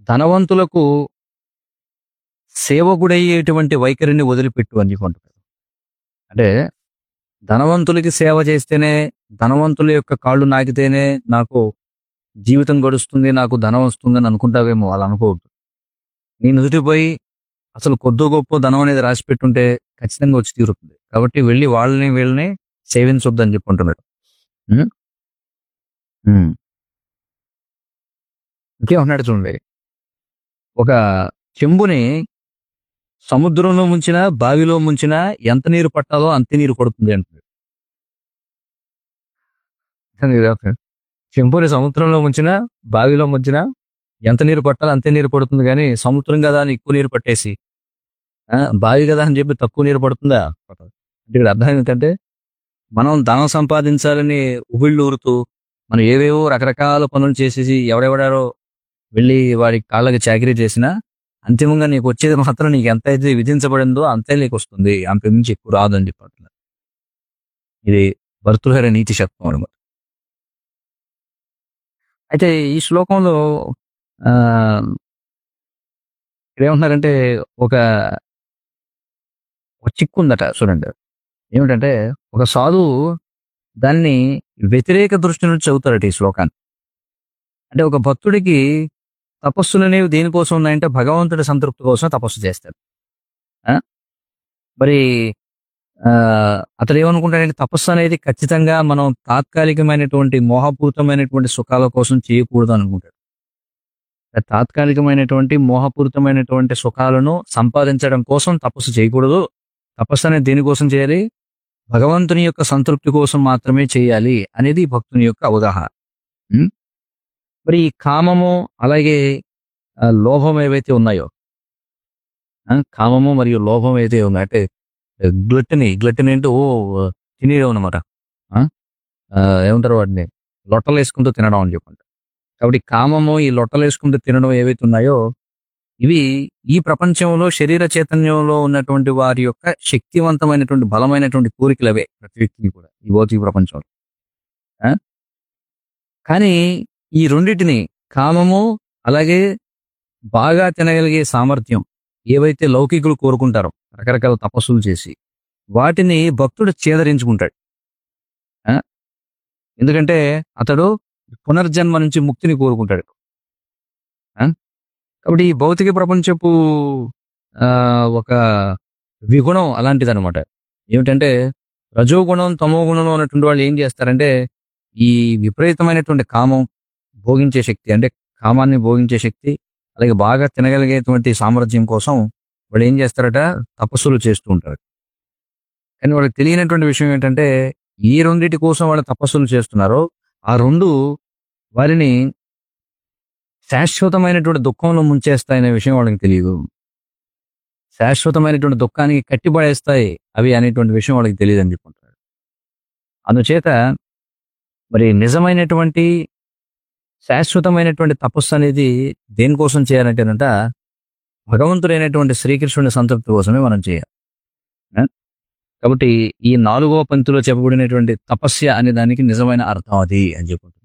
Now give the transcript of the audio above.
ధనవంతులకు సేవకుడయ్యేటువంటి వైఖరిని వదిలిపెట్టు అని చెప్పి అంటున్నాడు అంటే ధనవంతులకి సేవ చేస్తేనే ధనవంతుల యొక్క కాళ్ళు నాకితేనే నాకు జీవితం గడుస్తుంది నాకు ధనం వస్తుంది అని అనుకుంటావేమో వాళ్ళు అనుకోవద్దు నేను ఎదుటిపోయి అసలు కొద్దో గొప్ప ధనం అనేది రాసి పెట్టుంటే ఖచ్చితంగా వచ్చి తీరుతుంది కాబట్టి వెళ్ళి వాళ్ళని వీళ్ళని సేవించొద్దు అని చెప్పుకుంటున్నాడు ఉం? ఉం. ఇంకేమన్నాడు చూడండి ఒక చెంబుని సముద్రంలో ముంచినా బావిలో ముంచినా ఎంత నీరు పట్టాలో అంతే నీరు పడుతుంది అంటుంది చెంబుని సముద్రంలో ముంచినా బావిలో ముంచినా ఎంత నీరు పట్టాలో అంతే నీరు పడుతుంది కానీ సముద్రం కదా అని ఎక్కువ నీరు పట్టేసి ఆ, బావి కదా అని చెప్పి తక్కువ నీరు పడుతుందా పట్టదు. అంటే ఇక్కడ అర్థం ఏంటంటే మనం ధనం సంపాదించాలని ఉబిళ్ళు ఊరుతూ మనం ఏవేవో రకరకాల పనులు చేసేసి ఎవడెవడారో వెళ్ళి వాడి కాళ్ళకి చాకరీ చేసినా అంతిమంగా నీకు వచ్చేది మాత్రం నీకు ఎంత అయితే విధించబడిందో అంతే నీకు వస్తుంది అంత మించి ఎక్కువ రాదు అని చెప్పి అంటున్నారు ఇది భర్తృహరి నీతి శతకం అనమాట అయితే ఈ శ్లోకంలో ఆ ఇక్కడ ఏమంటున్నారంటే ఒక ఒక చిక్కు ఉందట చూడండి ఏమిటంటే ఒక సాధువు దాన్ని వ్యతిరేక దృష్టి నుంచి చదువుతారట ఈ శ్లోకాన్ని అంటే ఒక భక్తుడికి తపస్సులు అనేవి దేనికోసం ఉన్నాయంటే భగవంతుడి సంతృప్తి కోసం తపస్సు చేస్తాడు ఆ? మరి ఆ, అతడు ఏమనుకుంటాడంటే తపస్సు అనేది ఖచ్చితంగా మనం తాత్కాలికమైనటువంటి మోహపూరితమైనటువంటి సుఖాల కోసం చేయకూడదు అనుకుంటాడు తాత్కాలికమైనటువంటి మోహపూరితమైనటువంటి సుఖాలను సంపాదించడం కోసం తపస్సు చేయకూడదు తపస్సు అనేది దేనికోసం చేయాలి భగవంతుని యొక్క సంతృప్తి కోసం మాత్రమే చేయాలి అనేది ఈ భక్తుని యొక్క అవగాహన ఉం? మరి ఈ కామము అలాగే ఆ, లోభం ఏవైతే ఉన్నాయో ఆ, కామము మరియు లోభం ఏదైతే ఉన్నాయో అంటే గ్లట్టని గ్లట్టని అంటే ఓ తినేయడం అనమాట ఏమంటారు వాటిని లొట్టలు వేసుకుంటూ తినడం అని చెప్పండి కాబట్టి కామము ఈ లొట్టలు వేసుకుంటూ తినడం ఏవైతే ఉన్నాయో ఇవి ఈ ప్రపంచంలో శరీర చైతన్యంలో ఉన్నటువంటి వారి యొక్క శక్తివంతమైనటువంటి బలమైనటువంటి కోరికలు అవే ప్రతి వ్యక్తికి కూడా ఈ భౌతిక ప్రపంచంలో ఆ? కానీ ఈ రెండిటిని కామము అలాగే బాగా తినగలిగే సామర్థ్యం ఏవైతే లౌకికులు కోరుకుంటారో రకరకాల తపస్సులు చేసి వాటిని భక్తుడు చేదరించుకుంటాడు ఆ? ఎందుకంటే అతడు పునర్జన్మ నుంచి ముక్తిని కోరుకుంటాడు ఆ? కాబట్టి ఈ భౌతిక ప్రపంచపు ఆ, ఒక విగుణం అలాంటిదన్నమాట ఏమిటంటే రజోగుణం తమో గుణంలో ఉన్నటువంటి వాళ్ళు ఏం చేస్తారంటే ఈ విపరీతమైనటువంటి కామం భోగించే శక్తి అంటే కామాన్ని భోగించే శక్తి అలాగే బాగా తినగలిగేటువంటి సామర్థ్యం కోసం వాళ్ళు ఏం చేస్తారట తపస్సులు చేస్తూ ఉంటారు కానీ వాళ్ళకి తెలియనటువంటి విషయం ఏంటంటే ఈ రెండిటి కోసం వాళ్ళు తపస్సులు చేస్తున్నారో ఆ రెండు వారిని శాశ్వతమైనటువంటి దుఃఖంలో ముంచేస్తాయనే విషయం వాళ్ళకి తెలియదు శాశ్వతమైనటువంటి దుఃఖానికి కట్టిపడేస్తాయి అవి అనేటువంటి విషయం వాళ్ళకి తెలియదు అని చెప్పుకుంటారు అందుచేత మరి నిజమైనటువంటి శాశ్వతమైనటువంటి తపస్సు అనేది దేనికోసం చేయాలంటేనంట భగవంతుడైనటువంటి శ్రీకృష్ణుని సంతృప్తి కోసమే మనం చేయాలి ఆ? కాబట్టి ఈ నాలుగవ పంక్తిలో చెప్పబడినటువంటి తపస్య అనే దానికి నిజమైన అర్థం అది అని చెప్పుకుంటారు